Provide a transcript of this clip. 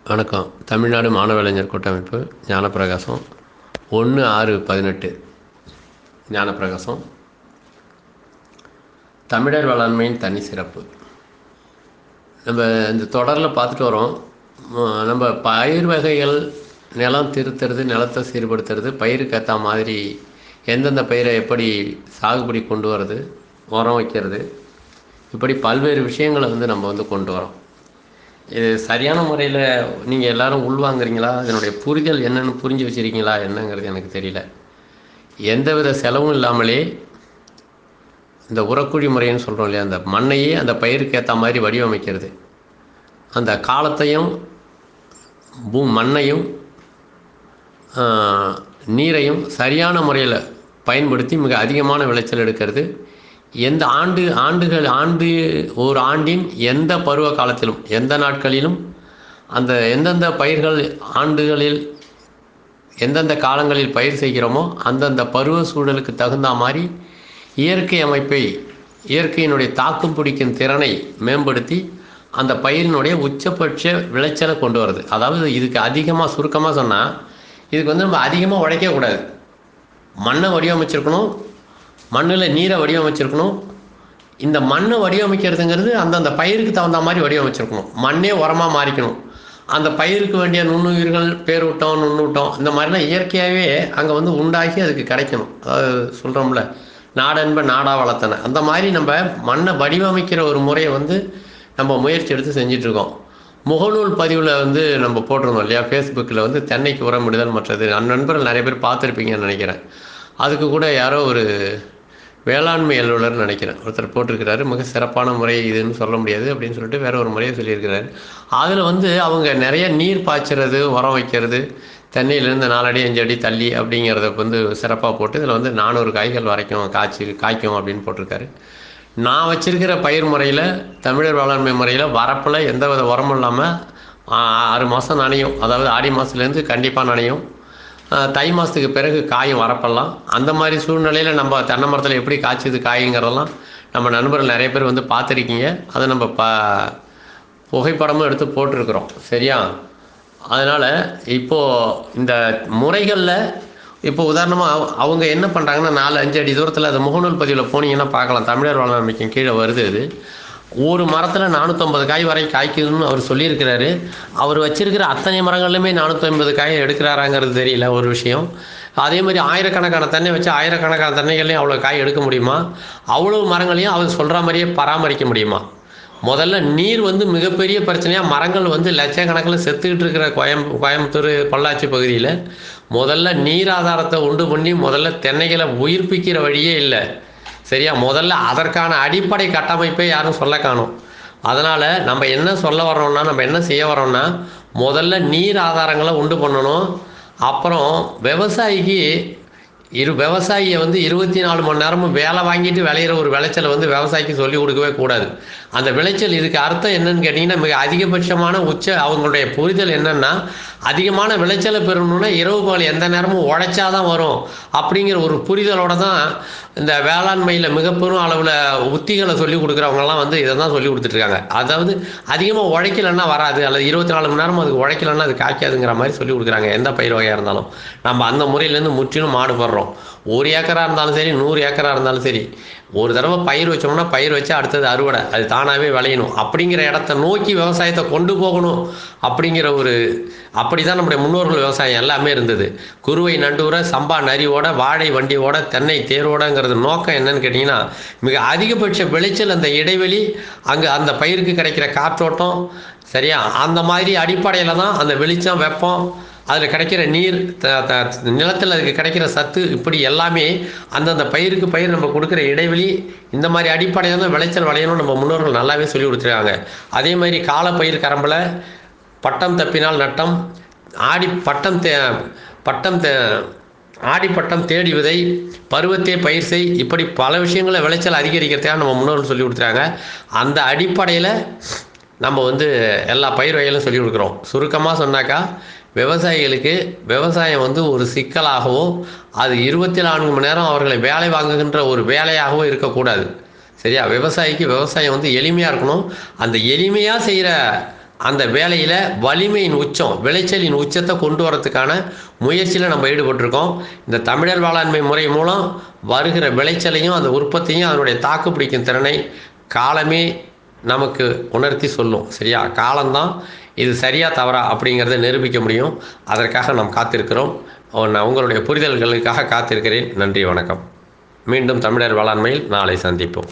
வணக்கம் தமிழ்நாடு மாணவலைஞர் கூட்டமைப்பு ஞானப்பிரகாசம் ஒன்று ஆறு பதினெட்டு ஞானப்பிரகாசம் தமிழர் வேளாண்மையின் தனி சிறப்பு நம்ம இந்த தொடரில் பார்த்துட்டு வரோம் ம- நம்ம பயிர் வகைகள் நிலம் திருத்துறது நிலத்தை சீர்படுத்துறது பயிருக்கு ஏற்ற மாதிரி எந்தெந்த பயிரை எப்படி சாகுபடி கொண்டு வர்றது உரம் வைக்கிறது இப்படி பல்வேறு விஷயங்களை வந்து நம்ம வந்து கொண்டு வரோம் இது சரியான முறையில் நீங்கள் எல்லாரும் உள்வாங்குறீங்களா இதனுடைய புரிதல் என்னன்னு புரிஞ்சு வச்சிருக்கீங்களா என்னங்கிறது எனக்கு தெரியல எந்தவித செலவும் இல்லாமலே இந்த உரக்குழி முறைன்னு சொல்கிறோம் இல்லையா அந்த மண்ணையே அந்த பயிருக்கு ஏற்ற மாதிரி வடிவமைக்கிறது அந்த காலத்தையும் பூ மண்ணையும் ஆஹ், நீரையும் சரியான முறையில் பயன்படுத்தி மிக அதிகமான விளைச்சல் எடுக்கிறது எந்த ஆண்டு ஆண்டுகள் ஆண்டு ஒரு ஆண்டின் எந்த பருவ காலத்திலும் எந்த நாட்களிலும் அந்த எந்தெந்த பயிர்கள் ஆண்டுகளில் எந்தெந்த காலங்களில் பயிர் செய்கிறோமோ அந்தந்த பருவ சூழலுக்கு தகுந்த மாதிரி இயற்கை அமைப்பை இயற்கையினுடைய தாக்கும் பிடிக்கும் திறனை மேம்படுத்தி அந்த பயிரினுடைய உச்சபட்ச விளைச்சலை கொண்டு வருது அதாவது இதுக்கு அதிகமாக சுருக்கமாக சொன்னால் இதுக்கு வந்து நம்ம அதிகமாக உழைக்கக்கூடாது மண்ணை வடிவமைச்சிருக்கணும் மண்ணில் நீரை வடிவமைச்சிருக்கணும் இந்த மண்ணை வடிவமைக்கிறதுங்கிறது அந்தந்த பயிருக்கு தகுந்த மாதிரி வடிவமைச்சிருக்கணும் மண்ணே உரமாக மாறிக்கணும் அந்த பயிருக்கு வேண்டிய நுண்ணுயிர்கள் பேரூட்டம் நுண்ணூட்டம் இந்த மாதிரிலாம் இயற்கையாகவே அங்கே வந்து உண்டாக்கி அதுக்கு கிடைக்கணும் அதாவது சொல்கிறோம்ல நாடன்ப நாடா வளர்த்தன அந்த மாதிரி நம்ம மண்ணை வடிவமைக்கிற ஒரு முறையை வந்து நம்ம முயற்சி எடுத்து செஞ்சுட்டு இருக்கோம் முகநூல் பதிவில் வந்து நம்ம போட்டிருந்தோம் இல்லையா ஃபேஸ்புக்கில் வந்து தென்னைக்கு உரமிடுதல் மற்றது அந்த நண்பர்கள் நிறைய பேர் பார்த்துருப்பீங்கன்னு நினைக்கிறேன் அதுக்கு கூட யாரோ ஒரு வேளாண்மை அலுவலர் நினைக்கிறேன் ஒருத்தர் போட்டிருக்கிறாரு மிக சிறப்பான முறை இதுன்னு சொல்ல முடியாது அப்படின்னு சொல்லிட்டு வேற ஒரு முறையை சொல்லியிருக்கிறாரு அதில் வந்து அவங்க நிறைய நீர் பாய்ச்சறது உரம் வைக்கிறது தென்னையிலேருந்து நாலடி அஞ்சு அடி தள்ளி அப்படிங்கிறத வந்து சிறப்பாக போட்டு இதில் வந்து நானூறு காய்கள் வரைக்கும் காய்ச்சி காய்க்கும் அப்படின்னு போட்டிருக்காரு நான் வச்சிருக்கிற பயிர் முறையில் தமிழர் வேளாண்மை முறையில் வரப்பில் எந்த வித உரமும் இல்லாமல் ஆறு மாதம் நனையும் அதாவது ஆடி மாதத்துலேருந்து கண்டிப்பாக நனையும் ஆஹ் தை மாதத்துக்கு பிறகு காயும் வரப்பெல்லாம் அந்த மாதிரி சூழ்நிலையில் நம்ம தென்னை மரத்தில் எப்படி காய்ச்சது காய்ங்கிறதெல்லாம் நம்ம நண்பர்கள் நிறைய பேர் வந்து பார்த்துருக்கீங்க அதை நம்ம ப புகைப்படமும் எடுத்து போட்டிருக்கிறோம் சரியா அதனால் இப்போது இந்த முறைகளில் இப்போ உதாரணமாக அவங்க என்ன பண்ணுறாங்கன்னா நாலு அஞ்சு அடி தூரத்தில் அந்த முகநூல் பதிவில் போனீங்கன்னா பார்க்கலாம் தமிழர் வேளாண்மைக்கு கீழே வருது அது ஒரு மரத்தில் நானூற்றம்பது காய் வரை காய்க்குதுன்னு அவர் சொல்லியிருக்கிறாரு அவர் வச்சிருக்கிற அத்தனை மரங்கள்லையுமே நானூற்றம்பது காய் எடுக்கிறாராங்கிறது தெரியல ஒரு விஷயம் அதே மாதிரி ஆயிரக்கணக்கான தென்னை வச்சு ஆயிரக்கணக்கான தென்னைகள்லையும் அவ்வளோ காய் எடுக்க முடியுமா அவ்வளோ மரங்களையும் அவர் சொல்கிற மாதிரியே பராமரிக்க முடியுமா முதல்ல நீர் வந்து மிகப்பெரிய பிரச்சனையாக மரங்கள் வந்து லட்சக்கணக்கில் செத்துக்கிட்டு இருக்கிற கோயம் கோயம்புத்தூர் பொள்ளாச்சி பகுதியில் முதல்ல நீர் ஆதாரத்தை உண்டு பண்ணி முதல்ல தென்னைகளை உயிர்ப்பிக்கிற வழியே இல்லை சரியா முதல்ல அதற்கான அடிப்படை கட்டமைப்பை யாரும் சொல்ல காணும் அதனால் நம்ம என்ன சொல்ல வரோம்னா நம்ம என்ன செய்ய வரோம்னா முதல்ல நீர் ஆதாரங்களை உண்டு பண்ணணும் அப்புறம் விவசாயிக்கு இரு விவசாயியை வந்து இருபத்தி நாலு மணி நேரமும் வேலை வாங்கிட்டு விளையிற ஒரு விளைச்சலை வந்து விவசாயிக்கு சொல்லி கொடுக்கவே கூடாது அந்த விளைச்சல் இதுக்கு அர்த்தம் என்னன்னு கேட்டிங்கன்னா மிக அதிகபட்சமான உச்ச அவங்களுடைய புரிதல் என்னன்னா அதிகமான விளைச்சலை பெறணும்னா இரவு பகல் எந்த நேரமும் உழைச்சாதான் வரும் அப்படிங்கிற ஒரு புரிதலோட தான் இந்த வேளாண்மையில் மிக பெரும் அளவில் உத்திகளை சொல்லி கொடுக்குறவங்கலாம் வந்து இதை தான் சொல்லி கொடுத்துட்ருக்காங்க அதாவது அதிகமாக உழைக்கலைன்னா வராது அல்லது இருபத்தி நாலு மணி நேரம் அதுக்கு உழைக்கலைன்னா அது காய்க்காதுங்கிற மாதிரி சொல்லி கொடுக்குறாங்க எந்த பயிர் வகையாக இருந்தாலும் நம்ம அந்த முறையிலேருந்து முற்றிலும் மாடுபடுறோம் ஒரு ஏக்கராக இருந்தாலும் சரி நூறு ஏக்கராக இருந்தாலும் சரி ஒரு தடவை பயிர் வச்சோம்னா பயிர் வச்சு அடுத்தது அறுவடை அது தானாகவே விளையணும் அப்படிங்கிற இடத்த நோக்கி விவசாயத்தை கொண்டு போகணும் அப்படிங்கிற ஒரு அப்படி தான் நம்முடைய முன்னோர்கள் விவசாயம் எல்லாமே இருந்தது குருவை நண்டூர சம்பா நரியோட வாழை வண்டியோட தென்னை தேரோடங்கிறது நோக்கம் என்னன்னு கேட்டிங்கன்னா மிக அதிகபட்ச விளைச்சல் அந்த இடைவெளி அங்கே அந்த பயிருக்கு கிடைக்கிற காற்றோட்டம் சரியா அந்த மாதிரி அடிப்படையில் தான் அந்த வெளிச்சம் வெப்பம் அதில் கிடைக்கிற நீர் த- த- நிலத்தில் அதுக்கு கிடைக்கிற சத்து இப்படி எல்லாமே அந்தந்த பயிருக்கு பயிர் நம்ம கொடுக்குற இடைவெளி இந்த மாதிரி அடிப்படையில் தான் விளைச்சல் விளையணும் நம்ம முன்னோர்கள் நல்லாவே சொல்லி கொடுத்துருக்காங்க அதே மாதிரி காலப்பயிர் கரம்பில் பட்டம் தப்பினால் நட்டம் ஆடி பட்டம் தே பட்டம் தே ஆடிப்பட்டம் தேடி விதை பருவத்தே பயிர் செய் இப்படி பல விஷயங்களை விளைச்சல் அதிகரிக்கிறதுக்காக நம்ம முன்னோர்கள் சொல்லி கொடுத்துருக்காங்க அந்த அடிப்படையில் நம்ம வந்து எல்லா பயிர் வகைகளும் சொல்லி கொடுக்குறோம் சுருக்கமாக சொன்னாக்கா விவசாயிகளுக்கு விவசாயம் வந்து ஒரு சிக்கலாகவோ அது இருபத்தி நான்கு மணி நேரம் அவர்களை வேலை வாங்குகின்ற ஒரு வேலையாகவோ இருக்கக்கூடாது சரியா விவசாயிக்கு விவசாயம் வந்து எளிமையாக இருக்கணும் அந்த எளிமையாக செய்கிற அந்த வேலையில் வலிமையின் உச்சம் விளைச்சலின் உச்சத்தை கொண்டு வரதுக்கான முயற்சியில் நம்ம ஈடுபட்டிருக்கோம் இந்த தமிழர் வேளாண்மை முறை மூலம் வருகிற விளைச்சலையும் அந்த உற்பத்தியும் அதனுடைய தாக்கு பிடிக்கும் திறனை காலமே நமக்கு உணர்த்தி சொல்லும் சரியா காலம்தான் இது சரியா தவறா அப்படிங்கிறத நிரூபிக்க முடியும் அதற்காக நாம் காத்திருக்கிறோம் நான் உங்களுடைய புரிதல்களுக்காக காத்திருக்கிறேன் நன்றி வணக்கம் மீண்டும் தமிழர் வேளாண்மையில் நாளை சந்திப்போம்